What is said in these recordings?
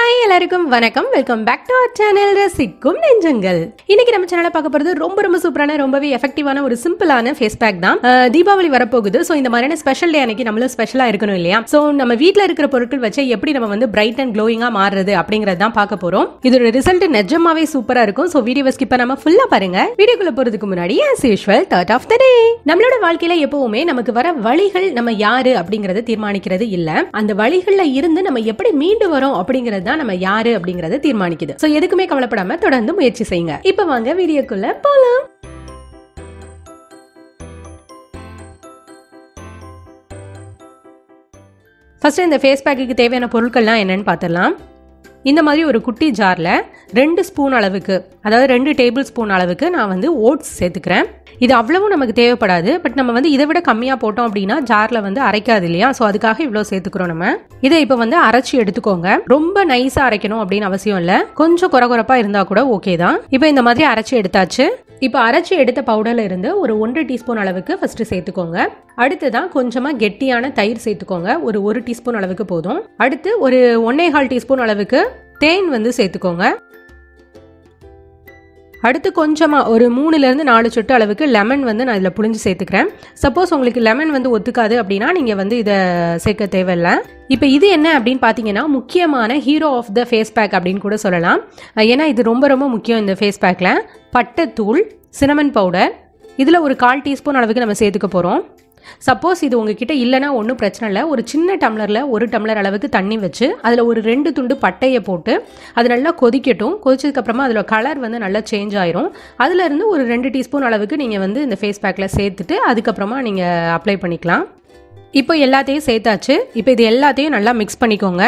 hi எல்லாருக்கும் வணக்கம் welcome back to our channel ரசிக்கும் நெஞ்சங்கள் இன்னைக்கு நம்ம சேனலை பார்க்க போறது ரொம்ப ரொம்ப சூப்பரான ரொம்பவே எஃபெக்டிவான ஒரு சிம்பிளான ஃபேஸ் பேக் தான் அஹ், தீபாவளி வரப்போகுது ஸோ இந்த மாதிரியான ஸ்பெஷல் டே அன்னைக்கு நம்மளும் ஸ்பெஷலாக இருக்கணும் இல்லையா ஸோ நம்ம வீட்டில் இருக்கிற பொருட்கள் வச்சு எப்படி நம்ம வந்து பிரைட் அண்ட் க்ளோயிங்காக மாறுறது அப்படிங்கறது தான் பார்க்க போறோம் இதோட ரிசல்ட் நிஜமாவே சூப்பரா இருக்கும் ஸோ வீடியோ ஸ்கிப் பண்ணாம ஃபுல்லா பாருங்க வீடியோக்குள்ள போறதுக்கு முன்னாடி as usual thought of the day நம்மளோட வாழ்க்கையில எப்பவுமே நமக்கு வர வழிகள் நம்ம யாரு அப்படிங்கறத தீர்மானிக்கிறது இல்ல அந்த வழிகள்ல இருந்து நம்ம எப்படி மீண்டு வரோம் அப்படிங்கிறது தான் நம்ம யாரு அப்படிங்கறத தீர்மானிக்குது சோ எதுக்குமே கவலைப்படாம தொடர்ந்து முயற்சி செய்யுங்க இப்ப வாங்க வீடியோக்குள்ள போலாம் ஃபர்ஸ்ட் இந்த ஃபேஸ் பேக்குக்கு தேவையான பொருட்கள்லாம் என்னன்னு பார்த்துடலாம் இந்த மாதிரி ஒரு குட்டி ஜாரில் ரெண்டு ஸ்பூன் அளவுக்கு அதாவது ரெண்டு டேபிள் ஸ்பூன் அளவுக்கு நான் வந்து ஓட்ஸ் சேர்த்துக்கிறேன் இது அவ்வளவும் நமக்கு தேவைப்படாது பட் நம்ம வந்து இதை விட கம்மியாக போட்டோம் அப்படின்னா ஜாரில் வந்து அரைக்காது இல்லையா ஸோ அதுக்காக இவ்வளோ சேர்த்துக்கிறோம் நம்ம இதை இப்போ வந்து அரைச்சி எடுத்துக்கோங்க ரொம்ப நைஸாக அரைக்கணும் அப்படின்னு அவசியம் இல்லை கொஞ்சம் குறகுறப்பாக இருந்தால் கூட ஓகே தான் இப்போ இந்த மாதிரி அரைச்சி எடுத்தாச்சு இப்போ அரைச்சி எடுத்த பவுடர்ல இருந்து ஒரு ஒன்றரை டீஸ்பூன் அளவுக்கு ஃபர்ஸ்ட் சேர்த்துக்கோங்க அடுத்ததான் கொஞ்சமா கெட்டியான தயிர் சேர்த்துக்கோங்க ஒரு ஒரு டீஸ்பூன் அளவுக்கு போதும் அடுத்து ஒரு ஒன்னே கால் டீஸ்பூன் அளவுக்கு தேன் வந்து சேர்த்துக்கோங்க அடுத்து கொஞ்சமா ஒரு மூணுல இருந்து நாலு சொட்டு அளவுக்கு லெமன் வந்து நான் இதில் புளிஞ்சு சேர்த்துக்கிறேன் சப்போஸ் உங்களுக்கு லெமன் வந்து ஒத்துக்காது அப்படின்னா நீங்கள் வந்து இதை சேர்க்க தேவையில்லை இப்போ இது என்ன அப்படின்னு பார்த்தீங்கன்னா முக்கியமான hero of the face pack அப்படின்னு கூட சொல்லலாம் அஹ் ஏன்னா இது ரொம்ப ரொம்ப முக்கியம் இந்த ஃபேஸ் பேக்கில் பட்டைத்தூள் சினமன் பவுடர் இதில் ஒரு கால் டீஸ்பூன் அளவுக்கு நம்ம சேர்த்துக்க போகிறோம் சப்போஸ் இது உங்ககிட்ட இல்லைன்னா ஒன்றும் பிரச்சனை இல்லை ஒரு சின்ன டம்ளரில் ஒரு டம்ளர் அளவுக்கு தண்ணி வச்சு அதில் ஒரு ரெண்டு துண்டு பட்டையை போட்டு அது நல்லா கொதிக்கட்டும் கொதிச்சதுக்கப்புறமா அதில் கலர் வந்து நல்லா சேஞ்ச் ஆயிரும் அதுலேருந்து ஒரு ரெண்டு டீஸ்பூன் அளவுக்கு நீங்கள் வந்து இந்த ஃபேஸ் பேக்கில் சேர்த்துட்டு அதுக்கப்புறமா நீங்கள் அப்ளை பண்ணிக்கலாம் இப்போ எல்லாத்தையும் சேர்த்தாச்சு இப்போ இது எல்லாத்தையும் நல்லா மிக்ஸ் பண்ணிக்கோங்க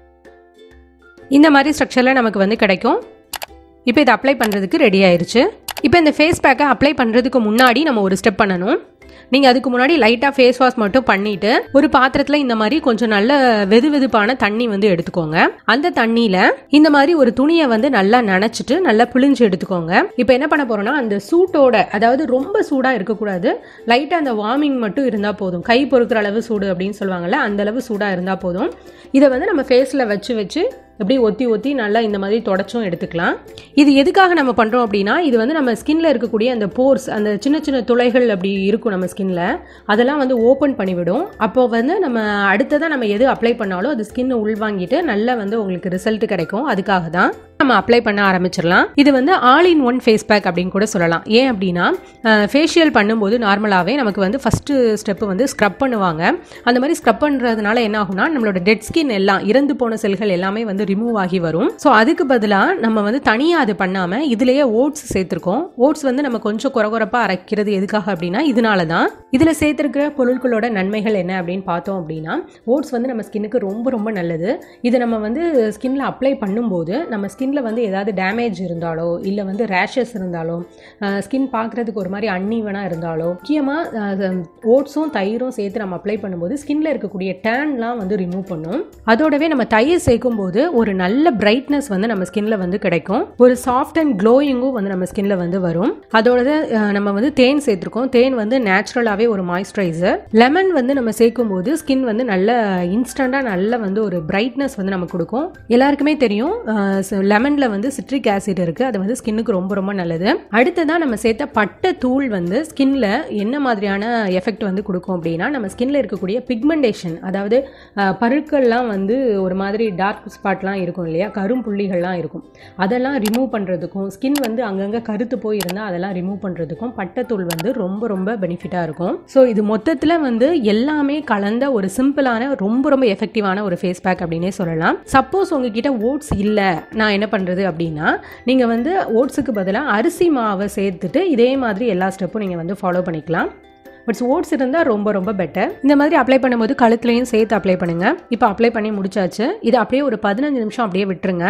இந்த மாதிரி ஸ்ட்ரக்சரில் நமக்கு வந்து கிடைக்கும் இப்போ இதை அப்ளை பண்ணுறதுக்கு ரெடி ஆயிருச்சு இப்போ இந்த ஃபேஸ் பேக்கை அப்ளை பண்ணுறதுக்கு முன்னாடி நம்ம ஒரு ஸ்டெப் பண்ணணும் நீங்கள் அதுக்கு முன்னாடி லைட்டாக ஃபேஸ் வாஷ் மட்டும் பண்ணிட்டு ஒரு பாத்திரத்தில் இந்த மாதிரி கொஞ்சம் நல்ல வெது வெதுப்பான தண்ணி வந்து எடுத்துக்கோங்க அந்த தண்ணியில் இந்த மாதிரி ஒரு துணியை வந்து நல்லா நனைச்சிட்டு நல்லா பிழிஞ்சு எடுத்துக்கோங்க இப்போ என்ன பண்ண போறோம்னா அந்த சூட்டோட அதாவது ரொம்ப சூடாக இருக்கக்கூடாது லைட்டாக அந்த வார்மிங் மட்டும் இருந்தால் போதும் கை பொறுக்கிற அளவு சூடு அப்படின்னு சொல்லுவாங்கல்ல அந்த அளவு சூடாக இருந்தால் போதும் இதை வந்து நம்ம ஃபேஸில் வச்சு வச்சு இப்படி ஒத்தி ஒத்தி நல்லா இந்த மாதிரி தொடச்சும் எடுத்துக்கலாம் இது எதுக்காக நம்ம பண்ணுறோம் அப்படின்னா இது வந்து நம்ம ஸ்கின்ல இருக்கக்கூடிய அந்த போர்ஸ் அந்த சின்ன சின்ன துளைகள் அப்படி இருக்கும் நம்ம ஸ்கின்ல அதெல்லாம் வந்து ஓப்பன் பண்ணிவிடும் அப்போ வந்து நம்ம அடுத்ததாக நம்ம எது அப்ளை பண்ணாலும் அது ஸ்கின் உள்வாங்கிட்டு நல்லா வந்து உங்களுக்கு ரிசல்ட் கிடைக்கும் அதுக்காக தான் நம்ம அப்ளை பண்ண ஆரம்பிச்சிடலாம் இது வந்து all in one face pack அப்படின்னு கூட சொல்லலாம் ஏன் அப்படின்னா ஃபேஷியல் பண்ணும்போது நார்மலாகவே நமக்கு வந்து ஃபஸ்ட்டு ஸ்டெப்பு வந்து ஸ்க்ரப் பண்ணுவாங்க அந்த மாதிரி ஸ்க்ரப் பண்ணுறதுனால என்ன ஆகும்னா நம்மளோட டெட் ஸ்கின் எல்லாம் இறந்து போன செல்கள் எல்லாமே வந்து ரிமூவ் ஆகி வரும் ஸோ அதுக்கு பதிலாக நம்ம வந்து தனியாக அது பண்ணாமல் இதுலேயே ஓட்ஸ் சேர்த்துருக்கோம் ஓட்ஸ் வந்து நம்ம கொஞ்சம் குறகுறப்பாக அரைக்கிறது எதுக்காக அப்படின்னா இதனால தான் இதில் சேர்த்துருக்கிற பொருட்களோட நன்மைகள் என்ன அப்படின்னு பார்த்தோம் அப்படின்னா ஓட்ஸ் வந்து நம்ம ஸ்கின்னுக்கு ரொம்ப ரொம்ப நல்லது இதை நம்ம வந்து ஸ்கின்ல அப்ளை பண்ணும்போது நம்ம ஸ்கின்ல வந்து ஏதாவது டேமேஜ் இருந்தாலோ இல்லை வந்து ரேஷஸ் இருந்தாலோ ஸ்கின் பார்க்குறதுக்கு ஒரு மாதிரி அன்னீவனாக இருந்தாலோ முக்கியமாக ஓட்ஸும் தயிரும் சேர்த்து நம்ம அப்ளை பண்ணும்போது ஸ்கின்ல இருக்கக்கூடிய டேன்லாம் வந்து ரிமூவ் பண்ணும் அதோடவே நம்ம தயிர் சேர்க்கும் போது ஒரு நல்ல பிரைட்னஸ் வந்து நம்ம ஸ்கின்ல வந்து கிடைக்கும் ஒரு சாஃப்ட் அண்ட் க்ளோயிங்கும் வந்து நம்ம ஸ்கின்ல வந்து வரும் அதோட அஹ், நம்ம வந்து தேன் சேர்த்துருக்கோம் தேன் வந்து நேச்சுரலாகவே ஒரு மாய்ஸ்சரைசர் லெமன் வந்து நம்ம சேர்க்கும் போது ஸ்கின் வந்து நல்ல இன்ஸ்டண்ட்டாக நல்ல வந்து ஒரு பிரைட்னஸ் வந்து நமக்கு கொடுக்கும் எல்லாருக்குமே தெரியும் லெமனில் வந்து சிட்ரிக் ஆசிட் இருக்குது அது வந்து ஸ்கின்னுக்கு ரொம்ப ரொம்ப நல்லது அடுத்ததான் நம்ம சேர்த்த பட்டை தூள் வந்து ஸ்கின்ல என்ன மாதிரியான எஃபெக்ட் வந்து கொடுக்கும் அப்படின்னா நம்ம ஸ்கின்ல இருக்கக்கூடிய பிக்மெண்டேஷன் அதாவது அஹ், பருக்கள்லாம் வந்து ஒரு மாதிரி டார்க் ஸ்பாட்லாம் இருக்கும் இல்லையா கரும்புள்ளிகள்லாம் இருக்கும் அதெல்லாம் ரிமூவ் பண்ணுறதுக்கும் ஸ்கின் வந்து அங்கங்கே கருத்து போய் இருந்தால் அதெல்லாம் ரிமூவ் பண்ணுறதுக்கும் பட்டைத்தூள் வந்து ரொம்ப ரொம்ப பெனிஃபிட்டாக இருக்கும் ஸோ இது மொத்தத்தில் வந்து எல்லாமே கலந்த ஒரு சிம்பிளான ரொம்ப ரொம்ப எஃபெக்டிவான ஒரு ஃபேஸ் பேக் அப்படின்னே சொல்லலாம் சப்போஸ் உங்ககிட்ட ஓட்ஸ் இல்லை நான் என்ன பண்ணுறது அப்படின்னா நீங்கள் வந்து ஓட்ஸுக்கு பதிலாக அரிசி மாவை சேர்த்துட்டு இதே மாதிரி எல்லா ஸ்டெப்பும் நீங்கள் வந்து ஃபாலோ பண்ணிக்கலாம் பட் ஓட்ஸ் இருந்தால் ரொம்ப ரொம்ப பெட்டர் இந்த மாதிரி அப்ளை பண்ணும்போது கழுத்துலையும் சேர்த்து அப்ளை பண்ணுங்க இப்போ அப்ளை பண்ணி முடிச்சாச்சு இது அப்படியே ஒரு பதினஞ்சு நிமிஷம் அப்படியே விட்டுருங்க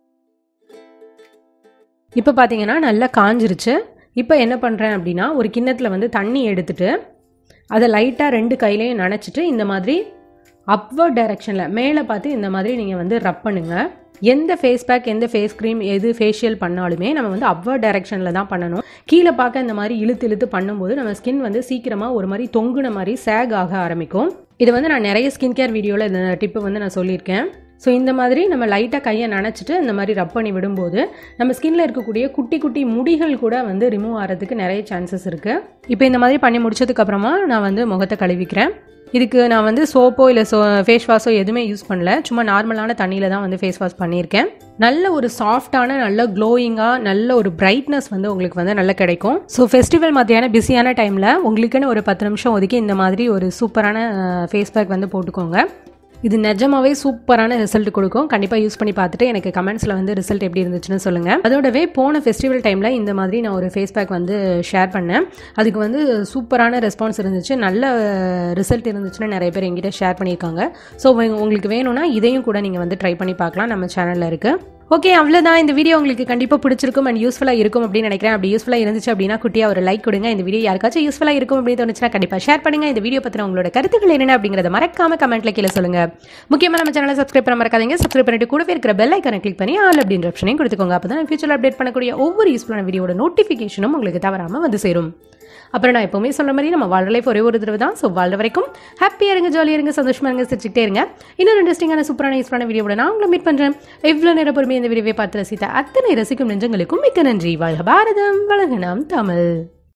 இப்போ பார்த்தீங்கன்னா நல்லா காஞ்சிருச்சு இப்போ என்ன பண்ணுறேன் அப்படின்னா ஒரு கிண்ணத்தில் வந்து தண்ணி எடுத்துட்டு அதை லைட்டாக ரெண்டு கையிலையும் நனைச்சிட்டு இந்த மாதிரி அப்வர்ட் டைரக்ஷனில் மேலே பார்த்து இந்த மாதிரி நீங்கள் வந்து ரப் பண்ணுங்கள் எந்த ஃபேஸ் பேக் எந்த ஃபேஸ் க்ரீம் எது ஃபேஷியல் பண்ணாலுமே நம்ம வந்து அப்வர்ட் டைரக்ஷனில் தான் பண்ணணும் கீழே பார்க்க இந்த மாதிரி இழுத்து இழுத்து பண்ணும்போது நம்ம ஸ்கின் வந்து சீக்கிரமாக ஒரு மாதிரி தொங்குன மாதிரி சேக் ஆக ஆரம்பிக்கும் இது வந்து நான் நிறைய ஸ்கின் கேர் வீடியோவில் இந்த டிப்பு வந்து நான் சொல்லியிருக்கேன் ஸோ இந்த மாதிரி நம்ம லைட்டாக கையை நனைச்சிட்டு இந்த மாதிரி ரப் பண்ணி விடும்போது நம்ம ஸ்கின்ல இருக்கக்கூடிய குட்டி குட்டி முடிகள் கூட வந்து ரிமூவ் ஆகிறதுக்கு நிறைய சான்சஸ் இருக்குது இப்போ இந்த மாதிரி பண்ணி முடிச்சதுக்கப்புறமா நான் வந்து முகத்தை கழுவிக்கிறேன் இதுக்கு நான் வந்து சோப்போ இல்லை சோ ஃபேஸ் வாஷோ எதுவுமே யூஸ் பண்ணல சும்மா நார்மலான தண்ணியில் தான் வந்து ஃபேஸ் வாஷ் பண்ணியிருக்கேன் நல்ல ஒரு சாஃப்டான நல்ல க்ளோயிங்காக நல்ல ஒரு பிரைட்னஸ் வந்து உங்களுக்கு வந்து நல்லா கிடைக்கும் ஸோ ஃபெஸ்டிவல் மாதிரியான பிஸியான டைமில் உங்களுக்குன்னு ஒரு பத்து நிமிஷம் ஒதுக்கி இந்த மாதிரி ஒரு சூப்பரான ஃபேஸ் பேக் வந்து போட்டுக்கோங்க இது நிஜமாவே சூப்பரான ரிசல்ட் கொடுக்கும் கண்டிப்பாக யூஸ் பண்ணி பார்த்துட்டு எனக்கு கமெண்ட்ஸில் வந்து ரிசல்ட் எப்படி இருந்துச்சுன்னு சொல்லுங்கள் அதோடவே போன ஃபெஸ்டிவல் டைமில் இந்த மாதிரி நான் ஒரு ஃபேஸ் பேக் வந்து ஷேர் பண்ணேன் அதுக்கு வந்து சூப்பரான ரெஸ்பான்ஸ் இருந்துச்சு நல்ல ரிசல்ட் இருந்துச்சுன்னு நிறைய பேர் எங்கிட்ட ஷேர் பண்ணியிருக்காங்க ஸோ உங்களுக்கு வேணும்னா இதையும் கூட நீங்கள் வந்து ட்ரை பண்ணி பார்க்கலாம் நம்ம சேனலில் இருக்குது ஓகே அவ்வளோதான் இந்த வீடியோ உங்களுக்கு கண்டிப்பாக பிடிச்சிருக்கும் அண்ட் யூஸ்ஃபுல்லாக இருக்கும் அப்படின்னு நினைக்கிறேன் அப்படி யூஸ்ஃபுல்லாக இருந்துச்சு அப்படின்னா குட்டியாக ஒரு லைக் கொடுங்க இந்த வீடியோ யாருக்காச்சும் யூஸ்ஃபுல்லாக இருக்கும் அப்படின்னு தோணுச்சுன்னா கண்டிப்பாக ஷேர் பண்ணுங்க இந்த வீடியோ பற்றின உங்களோட கருத்துக்கள் என்ன அப்படிங்கிறத மறக்காம கமெண்ட்ல கீழே சொல்லுங்க முக்கியமாக நம்ம சேனலை சப்ஸ்கிரைப் பண்ண மறக்காதீங்க சப்ஸ்கிரைப் பண்ணிட்டு கூடவே இருக்கிற பெல் ஐக்கனை கிளிக் பண்ணி ஆல் அப்படின்ற ஆப்ஷனையும் கொடுத்துக்கோங்க அப்போ தான் ஃபியூச்சரில் அப்டேட் பண்ணக்கூடிய ஒவ்வொரு யூஸ்ஃபுல்லான வீடியோட நோட்டிஃபிகேஷனும் உங்களுக்கு தவறாமல் வந்து சேரும் அப்புறம் நான் எப்பவுமே சொல்ற மாதிரி நம்ம வாழ்ற லைஃப் ஒரே ஒரு தடவை தான் ஸோ வாழ்ற வரைக்கும் ஹாப்பியாக இருங்க ஜாலியாக இருங்க சந்தோஷமா இருங்க சிரிச்சுக்கிட்டே இருங்க இன்னொரு இன்ட்ரெஸ்டிங்கான சூப்பரான யூஸ்ஃபுல்லான வீடியோட நான் உங்களை மீட் பண்ணுறேன் எவ்வளோ நேரம் பொறுமையாக இந்த வீடியோவை பார்த்து ரசித்த அத்தனை ரசிக்கும் நெஞ்சங்களுக்கும் மிக்க நன்றி வாழ்க பாரதம் வழங்க நாம் தமிழ்